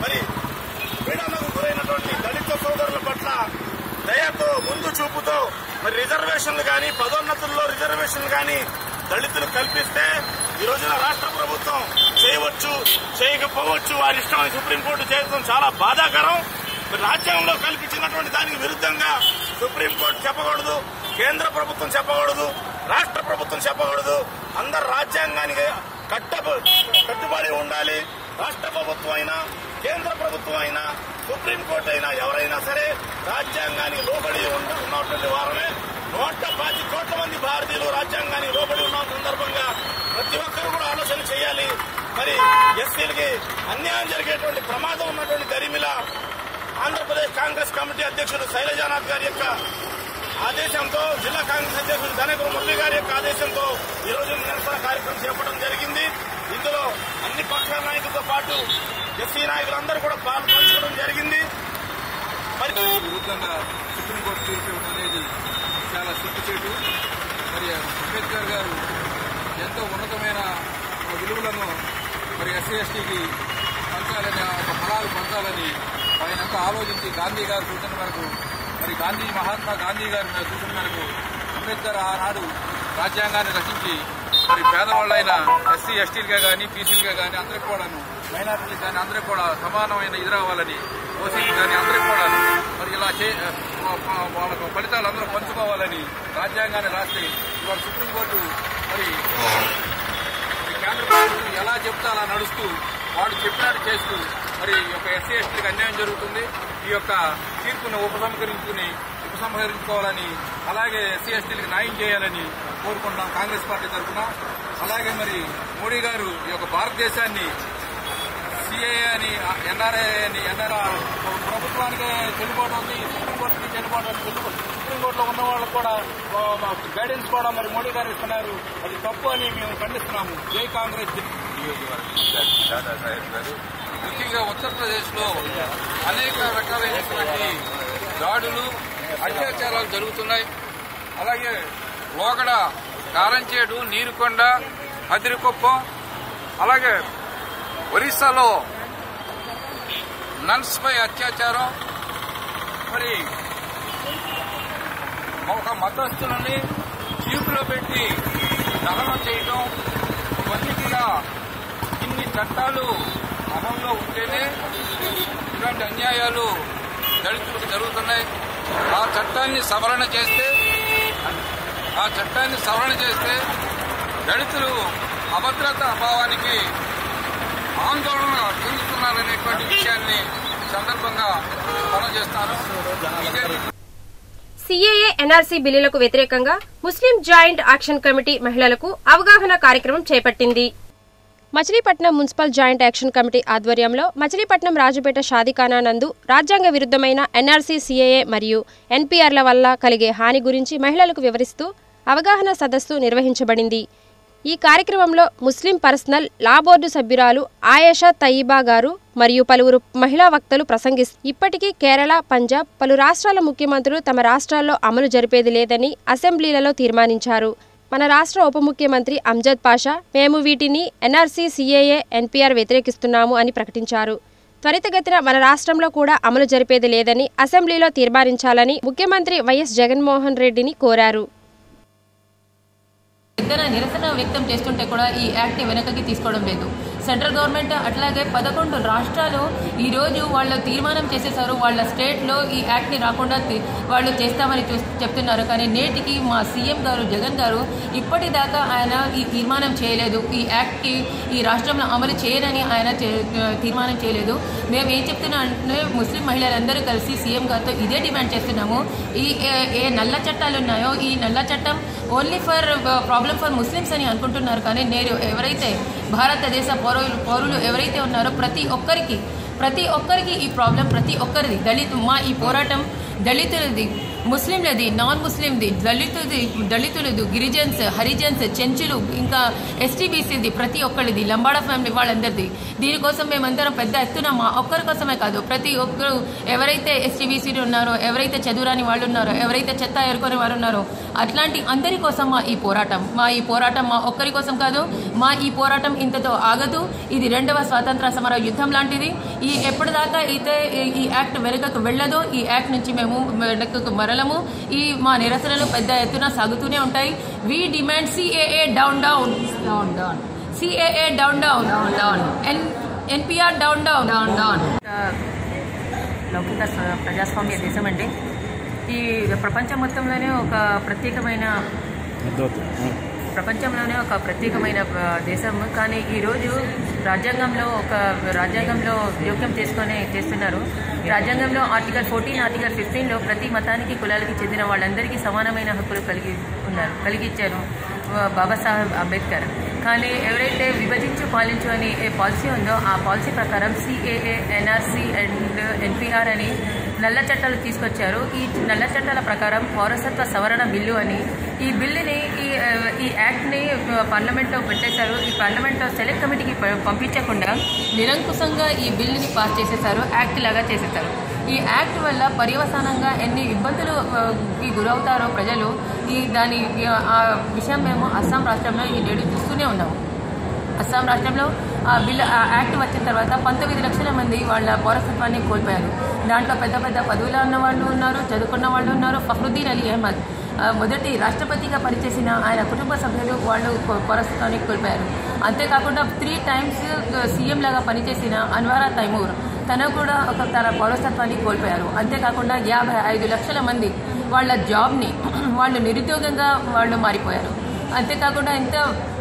మరి పీడనకు గురైనటువంటి దళిత సోదరుల పట్ల దయతో ముందు చూపుతో మరి రిజర్వేషన్లు కానీ పదోన్నతుల్లో రిజర్వేషన్లు కానీ దళితులు కల్పిస్తే ఈ రోజున రాష్ట్ర ప్రభుత్వం చేయవచ్చు చేయకపోవచ్చు వారి ఇష్టం సుప్రీంకోర్టు చేయడం చాలా బాధాకరం మరి రాజ్యాంగంలో కల్పించినటువంటి దానికి విరుద్ధంగా సుప్రీంకోర్టు చెప్పకూడదు కేంద్ర ప్రభుత్వం చెప్పకూడదు రాష్ట్ర ప్రభుత్వం చెప్పకూడదు అందరు రాజ్యాంగానికి కట్టబ కట్టుబడి ఉండాలి రాష్ట్ర ప్రభుత్వం అయినా కేంద్ర ప్రభుత్వం అయినా సుప్రీంకోర్టు అయినా ఎవరైనా సరే రాజ్యాంగానికి లోబడి ఉండ- ఉన్నటువంటి వారమే నూట పది కోట్ల మంది భారతీయులు రాజ్యాంగానికి లోబడి ఉన్న సందర్భంగా ప్రతి ఒక్కరు కూడా ఆలోచన చేయాలి మరి ఎస్సీలకి అన్యాయం జరిగేటువంటి ప్రమాదం ఉన్నటువంటి గరిమిల ఆంధ్రప్రదేశ్ కాంగ్రెస్ కమిటీ అధ్యక్షుడు శైలజానాథ్ గారి యొక్క ఆదేశంతో జిల్లా కాంగ్రెస్ అధ్యక్షుడు ధనకుల మురళి గారి యొక్క ఆదేశంతో ఈ రోజు నిరసన కార్యక్రమం చేపట్టడం జరిగింది ఇందులో అన్ని పక్షాల నాయకులతో పాటు ఎస్సీ నాయకులందరూ కూడా పాలు పంచుకోవడం జరిగింది మరి విరుద్ధంగా సుప్రీంకోర్టు తీర్పు ఇవ్వడం అనేది చాలా సిగ్గుచేటు మరి అంబేద్కర్ గారు ఎంతో ఉన్నతమైన విలువలను మరి ఎస్సీ ఎస్టీకి పంచాలని ఒక ఫలాలు పంచాలని ఆయన ఎంతో ఆలోచించి గాంధీ గారి సూచన మేరకు మరి గాంధీ మహాత్మా గాంధీ గారి సూచన మేరకు అంబేద్కర్ ఆనాడు రాజ్యాంగాన్ని రచించి మరి పేదవాళ్ళైన ఎస్సీ ఎస్టీలుగా కానీ బీసీలుగా కానీ అందరికి కూడాను మైనార్టీలు కానీ అందరికి కూడా సమానమైన ఇది రావాలని ఓసీలు కానీ అందరికి కూడా మరి ఇలా చే వాళ్ళకు ఫలితాలు అందరూ పంచుకోవాలని రాజ్యాంగాన్ని రాస్తే ఇవాళ సుప్రీంకోర్టు మరి మరి కేంద్ర ప్రభుత్వం ఎలా చెప్తే అలా నడుస్తూ వాడు చెప్పినట్టు చేస్తూ మరి ఈ యొక్క ఎస్సీ ఎస్టీలకు అన్యాయం జరుగుతుంది ఈ యొక్క తీర్పును ఉపసంహరించుకుని ఉపసంహరించుకోవాలని అలాగే ఎస్సీ ఎస్టీలకు న్యాయం చేయాలని కోరుకుంటున్నాం కాంగ్రెస్ పార్టీ తరఫున అలాగే మరి మోడీ గారు ఈ యొక్క భారతదేశాన్ని సిఏఏ అని ఎన్ఆర్ఏ అని ఎన్ఆర్ఆర్ ప్రభుత్వానికి చెల్లుబాటు ఉంది సుప్రీంకోర్టుకి చెల్లుబాటు ఉంది చెల్లుబాటు సుప్రీంకోర్టులో ఉన్న వాళ్ళకు కూడా గైడెన్స్ కూడా మరి మోడీ గారు ఇస్తున్నారు అది తప్పు అని మేము ఖండిస్తున్నాము జై కాంగ్రెస్ దాదాసాహెబ్ గారు ముఖ్యంగా ఉత్తరప్రదేశ్లో అనేక రకాలైనటువంటి దాడులు అత్యాచారాలు జరుగుతున్నాయి అలాగే లోగడ కారంచేడు నీరుకొండ అదిరికొప్పం అలాగే ఒరిస్సాలో నన్స్ పై అత్యాచారం మరి ఒక మతస్థులని జీపులో పెట్టి దహనం చేయడం ఇవన్నిటిగా ఇన్ని చట్టాలు అమల్లో ఉంటేనే ఇలాంటి అన్యాయాలు దళితులకు జరుగుతున్నాయి ఆ చట్టాన్ని సవరణ చేస్తే ఆ చట్టాన్ని సవరణ చేస్తే దళితులు అభద్రత అభావానికి ఆందోళన చెందుతున్నారనేటువంటి విషయాన్ని ఈ సందర్భంగా మనం చేస్తాను ఇదే సీఏఏ ఎన్ఆర్సీ బిల్లులకు వ్యతిరేకంగా ముస్లిం జాయింట్ యాక్షన్ కమిటీ మహిళలకు అవగాహన కార్యక్రమం చేపట్టింది Machilipatnam municipal joint action committee ఆధ్వర్యంలో మచిలీపట్నం రాజుపేట షాదిఖానా నందు రాజ్యాంగ విరుద్ధమైన ఎన్ఆర్సీ సీఏఏ మరియు ఎన్పీఆర్ల వల్ల కలిగే హాని గురించి మహిళలకు వివరిస్తూ అవగాహన సదస్సు నిర్వహించబడింది ఈ కార్యక్రమంలో ముస్లిం పర్సనల్ లా బోర్డు సభ్యురాలు ఆయేషా తయ్యిబా గారు మరియు పలువురు మహిళా వక్తలు ప్రసంగిస్తూ ఇప్పటికీ కేరళ పంజాబ్ పలు రాష్ట్రాల ముఖ్యమంత్రులు తమ రాష్ట్రాల్లో అమలు జరిపేది లేదని అసెంబ్లీలలో తీర్మానించారు మన రాష్ట్ర ఉప ముఖ్యమంత్రి అంజద్ పాషా మేము వీటిని ఎన్ఆర్సీ సీఏఏ ఎన్పీఆర్ వ్యతిరేకిస్తున్నాము అని ప్రకటించారు త్వరితగతిన మన రాష్ట్రంలో కూడా అమలు జరిపేది లేదని అసెంబ్లీలో తీర్మానించాలని ముఖ్యమంత్రి వైఎస్ జగన్మోహన్ రెడ్డిని కోరారు పెద్దన నిరసన వ్యక్తం చేస్తుంటే కూడా ఈ యాక్ట్ని వెనకకి తీసుకోవడం లేదు సెంట్రల్ గవర్నమెంట్ అట్లాగే పదకొండు రాష్ట్రాలు ఈరోజు వాళ్ళు తీర్మానం చేసేసారు వాళ్ళ స్టేట్లో ఈ యాక్ట్ని రాకుండా తీ- వాళ్ళు చేస్తామని చూ- చెప్తున్నారు కానీ నేటికి మా సీఎం గారు జగన్ గారు ఇప్పటిదాకా ఆయన ఈ తీర్మానం చేయలేదు ఈ యాక్ట్కి ఈ రాష్ట్రంలో అమలు చేయరని ఆయన చే- తీర్మానం చేయలేదు మేము ఏం చెప్తున్నాం అంటే ముస్లిం మహిళలందరూ కలిసి సీఎం గారితో ఇదే డిమాండ్ చేస్తున్నాము ఈ ఏ- ఏ నల్ల చట్టాలు ఉన్నాయో ఈ నల్ల చట్టం only for problem for Muslims అని అనుకుంటున్నారు కానీ నేను ఎవరైతే భారతదేశ పౌరులు పౌరులు ఎవరైతే ఉన్నారో ప్రతి ఒక్కరికి ప్రతి ఒక్కరికి ఈ ప్రాబ్లం ప్రతి ఒక్కరిది దళితు మా ఈ పోరాటం దళితులది ముస్లింలది నాన్ ముస్లింది దళితుది దళితులది గిరిజన్స్ హరిజన్స్ చెంచులు ఇంకా ఎస్టీబీసీది ప్రతి ఒక్కరిది లంబాడా ఫ్యామిలీ వాళ్ళందరిది దీనికోసం మేమందరం పెద్ద ఎత్తున మా ఒక్కరి కోసమే కాదు ప్రతి ఒక్కరు ఎవరైతే ఎస్టీబీసీలు ఉన్నారో ఎవరైతే చదువురాని వాళ్ళు ఉన్నారో ఎవరైతే చెత్త ఏరుకొని వారు ఉన్నారో అట్లాంటి అందరి కోసం మా ఈ పోరాటం మా ఈ పోరాటం మా ఒక్కరి కోసం కాదు మా ఈ పోరాటం ఇంతతో ఆగదు ఇది రెండవ స్వాతంత్ర సమర యుద్ధం లాంటిది ఈ ఎప్పటిదాకా అయితే ఈ- ఈ యాక్ట్ వెనుకకు వెళ్ళదో ఈ యాక్ట్ నుంచి మేము వెనుకకు మరలము ఈ మా నిరసనలు పెద్ద ఎత్తున సాగుతూనే ఉంటాయి we demand CAA down down down down CAA down down down down N NPR down down down down లౌకిక స- ప్రజాస్వామ్య దేశం అండి ఈ ప్రపంచం మొత్తంలోనే ఒక ప్రత్యేకమైన ప్రపంచంలోనే ఒక ప్రత్యేకమైన ఆ, దేశం కానీ ఈరోజు రాజ్యాంగంలో ఒక రాజ్యాంగంలో జోక్యం చేసుకొని చేస్తున్నారు రాజ్యాంగంలో ఆర్టికల్ ఫోర్టీన్ ఆర్టికల్ ఫిఫ్టీన్లో ప్రతి మతానికి కులాలకి చెందిన వాళ్ళందరికీ సమానమైన హక్కులు కలిగి ఉన్నారు కలిగించారు ఆ, బాబాసాహెబ్ అంబేద్కర్ కానీ ఎవరైతే విభజించు పాలించు అని ఏ పాలసీ ఉందో ఆ పాలసీ ప్రకారం సిఏఏ ఎన్ఆర్సీ అండ్ ఎన్పిఆర్ అని నల్ల చట్టాలు తీసుకొచ్చారు ఈ నల్ల చట్టాల ప్రకారం పౌరసత్వ సవరణ బిల్లు అని ఈ బిల్లుని ఈ ఆ, ఈ యాక్ట్ని పార్లమెంట్లో పెట్టేశారు ఈ పార్లమెంట్లో సెలెక్ట్ కమిటీకి ప- పంపించకుండా నిరంకుశంగా ఈ బిల్లుని పాస్ చేసేశారు యాక్ట్ లాగా చేసేశారు ఈ యాక్ట్ వల్ల పర్యవసానంగా ఎన్ని ఇబ్బందులు ఆ, కి గురవుతారో ప్రజలు ఈ దాని ఆ విషయం మేము అస్సాం రాష్ట్రంలో ఈ నేడు చూస్తూనే ఉన్నాము అస్సాం రాష్ట్రంలో ఆ బిల్లు ఆ యాక్ట్ వచ్చిన తర్వాత పంతొమ్మిది లక్షల మంది వాళ్ళ పౌరసత్వాన్ని కోల్పోయారు దాంట్లో పెద్ద పెద్ద పదవులు ఉన్న వాళ్ళు ఉన్నారు చదువుకున్న వాళ్ళు ఉన్నారు ఫఖ్రుద్దీన్ అలీ అహ్మద్ ఆ, మొదటి రాష్ట్రపతిగా పనిచేసిన ఆయన కుటుంబ సభ్యులు వాళ్ళు పౌ- పౌరసత్వాన్ని కోల్పోయారు అంతేకాకుండా త్రీ టైమ్స్ సీఎం లాగా పనిచేసిన అన్వారా తైమూర్ తను కూడా ఒక తన పౌరసత్వాన్ని కోల్పోయారు అంతేకాకుండా యాభై ఐదు లక్షల మంది వాళ్ళ జాబ్ని వాళ్ళు నిరుద్యోగంగా వాళ్ళు మారిపోయారు అంతేకాకుండా ఎంత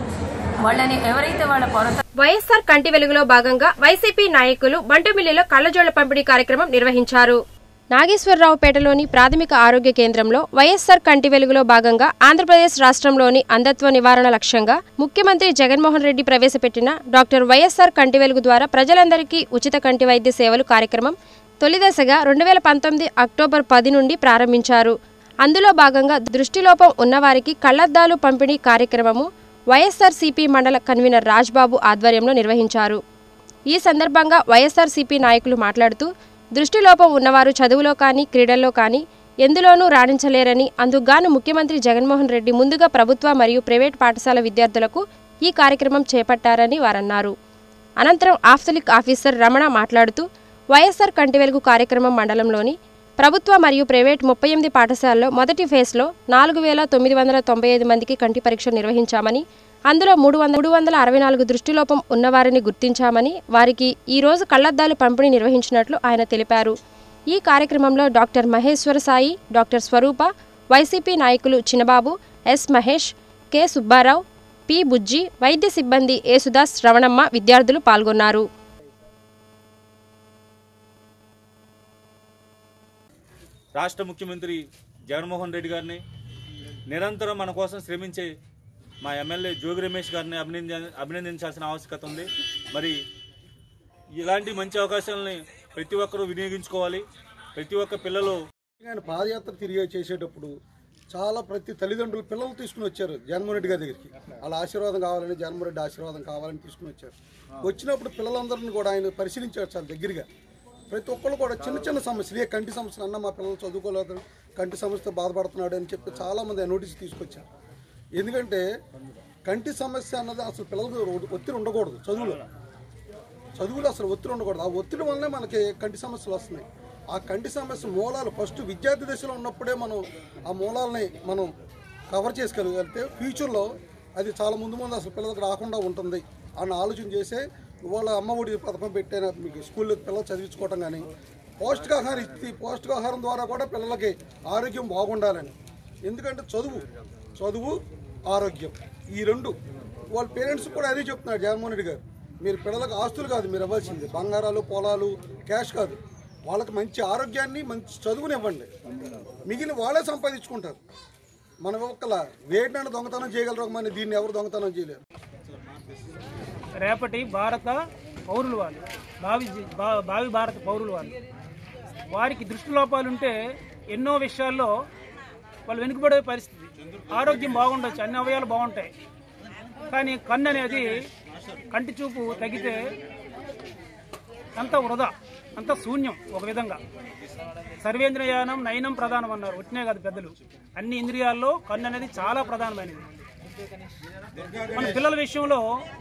వాళ్ళని ఎవరైతే వాళ్ళ పౌరసత్వం వైఎస్సార్ కంటి వెలుగులో భాగంగా వైసీపీ నాయకులు బంటుమిల్లిలో కళ్లజోళ్ల పంపిణీ కార్యక్రమం నిర్వహించారు నాగేశ్వరరావుపేటలోని ప్రాథమిక ఆరోగ్య కేంద్రంలో వైఎస్సార్ కంటి వెలుగులో భాగంగా ఆంధ్రప్రదేశ్ రాష్ట్రంలోని అంధత్వ నివారణ లక్ష్యంగా ముఖ్యమంత్రి జగన్మోహన్ రెడ్డి ప్రవేశపెట్టిన డాక్టర్ వైఎస్సార్ కంటి వెలుగు ద్వారా ప్రజలందరికీ ఉచిత కంటి వైద్య సేవలు కార్యక్రమం తొలి దశగా రెండు వేల పంతొమ్మిది అక్టోబర్ పది నుండి ప్రారంభించారు అందులో భాగంగా దృష్టిలోపం ఉన్నవారికి కళ్లద్దాలు పంపిణీ కార్యక్రమము వైఎస్ఆర్సీపీ మండల కన్వీనర్ రాజ్బాబు ఆధ్వర్యంలో నిర్వహించారు ఈ సందర్భంగా వైఎస్ఆర్సీపీ నాయకులు మాట్లాడుతూ దృష్టిలోపం ఉన్నవారు చదువులో కానీ క్రీడల్లో కానీ ఎందులోనూ రాణించలేరని అందుకుగాను ముఖ్యమంత్రి జగన్మోహన్ రెడ్డి ముందుగా ప్రభుత్వ మరియు ప్రైవేట్ పాఠశాల విద్యార్థులకు ఈ కార్యక్రమం చేపట్టారని వారన్నారు అనంతరం ఆఫ్సలిక్ ఆఫీసర్ రమణ మాట్లాడుతూ వైఎస్ఆర్ కంటి వెలుగు కార్యక్రమం మండలంలోని ప్రభుత్వ మరియు ప్రైవేట్ ముప్పై ఎనిమిది పాఠశాలలో మొదటి ఫేజ్లో నాలుగు వేల తొమ్మిది వందల తొంభై ఐదు మందికి కంటి పరీక్ష నిర్వహించామని అందులో మూడు వందల మూడు వందల అరవై నాలుగు దృష్టిలోపం ఉన్నవారిని గుర్తించామని వారికి ఈ రోజు కళ్లద్దాలు పంపిణీ నిర్వహించినట్లు ఆయన తెలిపారు ఈ కార్యక్రమంలో doctor Maheshwara Sai doctor Swaroopa YCP నాయకులు Chinababu S Mahesh K Subbarao P Bujji వైద్య సిబ్బంది యేసుదాస్ శ్రవణమ్మ విద్యార్థులు పాల్గొన్నారు రాష్ట్ర ముఖ్యమంత్రి జగన్మోహన్ రెడ్డి గారిని నిరంతరం మన కోసం శ్రమించే మా ఎమ్మెల్యే జోగి రమేష్ గారిని అభినంద అభినందించాల్సిన ఆవశ్యకత ఉంది మరి ఇలాంటి మంచి అవకాశాలని ప్రతి ఒక్కరూ వినియోగించుకోవాలి ప్రతి ఒక్క పిల్లలు ఆయన పాదయాత్ర తిరిగి చేసేటప్పుడు చాలా ప్రతి తల్లిదండ్రులు పిల్లలు తీసుకుని వచ్చారు జగన్మోహన్ రెడ్డి గారి దగ్గరికి వాళ్ళ ఆశీర్వాదం కావాలని జగన్మోహన్ రెడ్డి ఆశీర్వాదం కావాలని తీసుకుని వచ్చారు వచ్చినప్పుడు పిల్లలందరిని కూడా ఆయన పరిశీలించారు చాలా దగ్గరగా ప్రతి ఒక్కళ్ళు కూడా చిన్న చిన్న సమస్యలు ఏ కంటి సమస్యలు అన్న మా పిల్లలు చదువుకోలేదు కంటి సమస్యతో బాధపడుతున్నాడు అని చెప్పి చాలామంది నోటీస్ తీసుకొచ్చారు ఎందుకంటే కంటి సమస్య అన్నది అసలు పిల్లలకు ఒత్తిడి ఉండకూడదు చదువులో చదువులో అసలు ఒత్తిడి ఉండకూడదు ఆ ఒత్తిడి వల్లనే మనకి కంటి సమస్యలు వస్తున్నాయి ఆ కంటి సమస్య మూలాలు ఫస్ట్ విద్యార్థి దశలో ఉన్నప్పుడే మనం ఆ మూలాలని మనం కవర్ చేసుకోగలిగితే ఫ్యూచర్లో అది చాలా ముందు ముందు అసలు పిల్లలకు రాకుండా ఉంటుంది అన్న ఆలోచన చేసే వాళ్ళ అమ్మ ఒడి పథకం పెట్టిన మీకు స్కూల్లో పిల్లలు చదివించుకోవటం కానీ పౌష్టికాహారం ఇచ్చి పౌష్టికాహారం ద్వారా కూడా పిల్లలకి ఆరోగ్యం బాగుండాలని ఎందుకంటే చదువు చదువు ఆరోగ్యం ఈ రెండు వాళ్ళ పేరెంట్స్ కూడా అదే చెప్తున్నారు జగన్మోహన్ రెడ్డి గారు మీరు పిల్లలకు ఆస్తులు కాదు మీరు ఇవ్వాల్సింది బంగారాలు పొలాలు క్యాష్ కాదు వాళ్ళకి మంచి ఆరోగ్యాన్ని మంచి చదువుని ఇవ్వండి మిగిలిన వాళ్ళే సంపాదించుకుంటారు మనం ఒక్కల వేడినాడు దొంగతనం చేయగలరు కానీ దీన్ని ఎవరు దొంగతనం చేయలేరు రేపటి భారత పౌరులు వాళ్ళు భావి జీ- భా- భావి భారత పౌరులు వాళ్ళు వారికి దృష్టి లోపాలుంటే ఎన్నో విషయాల్లో వాళ్ళు వెనుకబడే పరిస్థితి ఆరోగ్యం బాగుండొచ్చు అన్ని అవయాలు బాగుంటాయి కానీ కన్ను అనేది కంటి చూపు తగ్గితే అంత వృధా అంత శూన్యం ఒక విధంగా సర్వేంద్రియానం నయనం ప్రధానం అన్నారు ఒట్టినే కాదు పెద్దలు అన్ని ఇంద్రియాల్లో కన్ను అనేది చాలా ప్రధానమైనది మన పిల్లల విషయంలో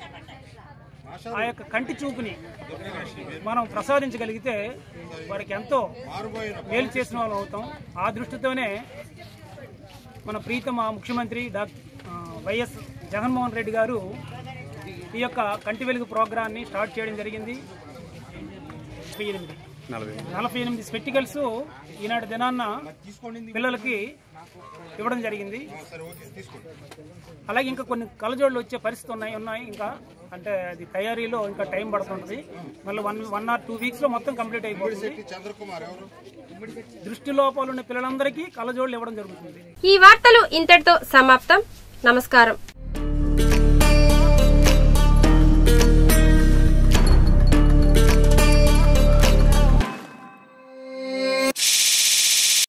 ఆ యొక్క కంటి చూపుని మనం ప్రసాదించగలిగితే వారికి ఎంతో మేలు చేసిన వాళ్ళం అవుతాం ఆ దృష్టితోనే మన ప్రీతమ ముఖ్యమంత్రి డాక్టర్ వైఎస్ జగన్మోహన్ రెడ్డి గారు ఈ యొక్క కంటి వెలుగు ప్రోగ్రాన్ని స్టార్ట్ చేయడం జరిగింది నలభై ఎనిమిది నలభై ఎనిమిది స్పెట్టికల్స్ ఈనాటి దినాన్న పిల్లలకి ఇవ్వడం జరిగింది అలాగే ఇంకా కొన్ని కలజోళ్ళు వచ్చే పరిస్థితి ఉన్నాయి ఉన్నాయి ఇంకా అంటే అది తయారీలో ఇంకా టైం పడుతుంటుంది మళ్ళీ one one or two weeks లో మొత్తం కంప్లీట్ అయిపోతుంది చంద్రకుమార్ ఎవరు దృష్టి లోపాలు ఉన్న పిల్లలందరికీ కలజోళ్ళు ఇవ్వడం జరుగుతుంది ఈ వార్తలు ఇంతటితో సమాప్తం నమస్కారం